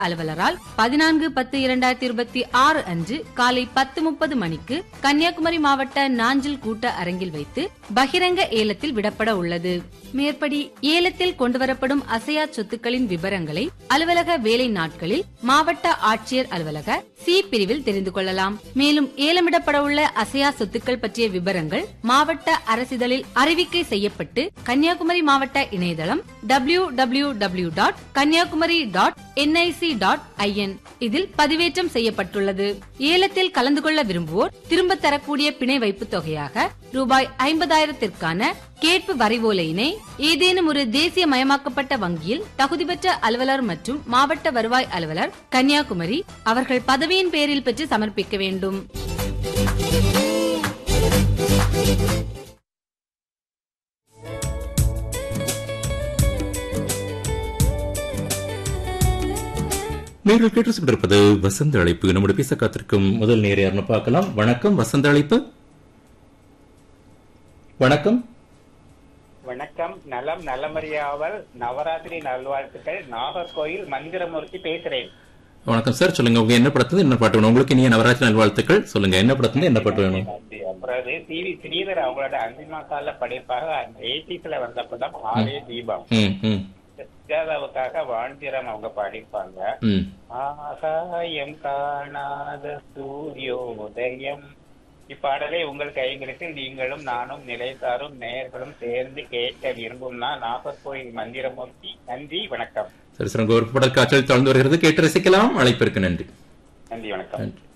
அலுவலரால் பதினான்கு பத்து இரண்டாயிரத்தி இருபத்தி ஆறு அன்று காலை பத்து முப்பது மணிக்கு கன்னியாகுமரி மாவட்ட நாஞ்சில் கூட்ட அரங்கில் வைத்து பகிரங்க ஏலத்தில் விடப்பட உள்ளது மேற்படி ஏலத்தில் கொண்டுவரப்படும் அசையா சொத்துக்களின் விவரங்களை அலுவலக வேலை நாட்களில் மாவட்ட ஆட்சியர் அலுவலக சி பிரிவில் தெரிந்து கொள்ளலாம் மேலும் ஏலமிடப்பட உள்ள அசையா சொத்துக்கள் பற்றிய விவரங்கள் மாவட்ட அரசிதழில் அறிவிக்கை செய்யப்பட்டு கன்னியாகுமரி மாவட்ட இணையதளம் W W W dot Kanyakumari dot NIC dot IN இதில் பதிவேற்றம் செய்யப்பட்டுள்ளது ஏலத்தில் கலந்து கொள்ள விரும்புவோர் திரும்ப தரக்கூடிய பிணை வைப்பு தொகையாக ரூபாய் ஐம்பதாயிரத்திற்கான கேட்பு வரைவோலையினை ஏதேனும் ஒரு தேசிய மயமாக்கப்பட்ட வங்கியில் தகுதி பெற்ற அலுவலர் மற்றும் மாவட்ட வருவாய் அலுவலர் கன்னியாகுமரி அவர்கள் பதவியின் பேரில் பெற்று சமர்ப்பிக்க வேண்டும் நேரில் கேட்டு கொண்டிருப்பது வசந்த அழைப்பு நம்முடைய பேச காத்திருக்கும் முதல் நேர் யாருன்னு பார்க்கலாம் வணக்கம் வசந்த அழைப்பு வணக்கம் வணக்கம் நலம் நலமறியாவல் நவராத்திரி நல்வாழ்த்துக்கள் நாகர்கோயில் மந்திரமூர்த்தி பேசுறேன் வணக்கம் சார் சொல்லுங்க உங்க என்ன படத்துல என்ன பாட்டு வேணும் உங்களுக்கு இனிய நவராத்திரி நல்வாழ்த்துக்கள் சொல்லுங்க என்ன படத்துல என்ன பாட்டு வேணும் அது அப்புறம் சி வி ஸ்ரீதர் அவங்களோட அந்திமா கால படைப்பாக எயிட்டிஸ்ல வந்த படம் ஆலே தீபம் ம் ம் சுஜாதாவுக்காக வாழ்ந்திரம் அவங்க பாடிப்பாங்க ம் ஆகாயம் காணாத சூரியோதயம் இப்பாடலை உங்கள் கைகளுக்கு நீங்களும் நானும் நிலைத்தாரும் நேயர்களும் சேர்ந்து கேட்க விரும்பும் நான் நாகர்கோயில் மந்திரமூர்த்தி நன்றி வணக்கம் சரி சார் உங்க ஒரு பட காய்ச்சல் தொடர்ந்து வருகிறது கேட்டு ரசிக்கலாம் அழைப்பிற்கு நன்றி நன்றி வணக்கம் நன்றி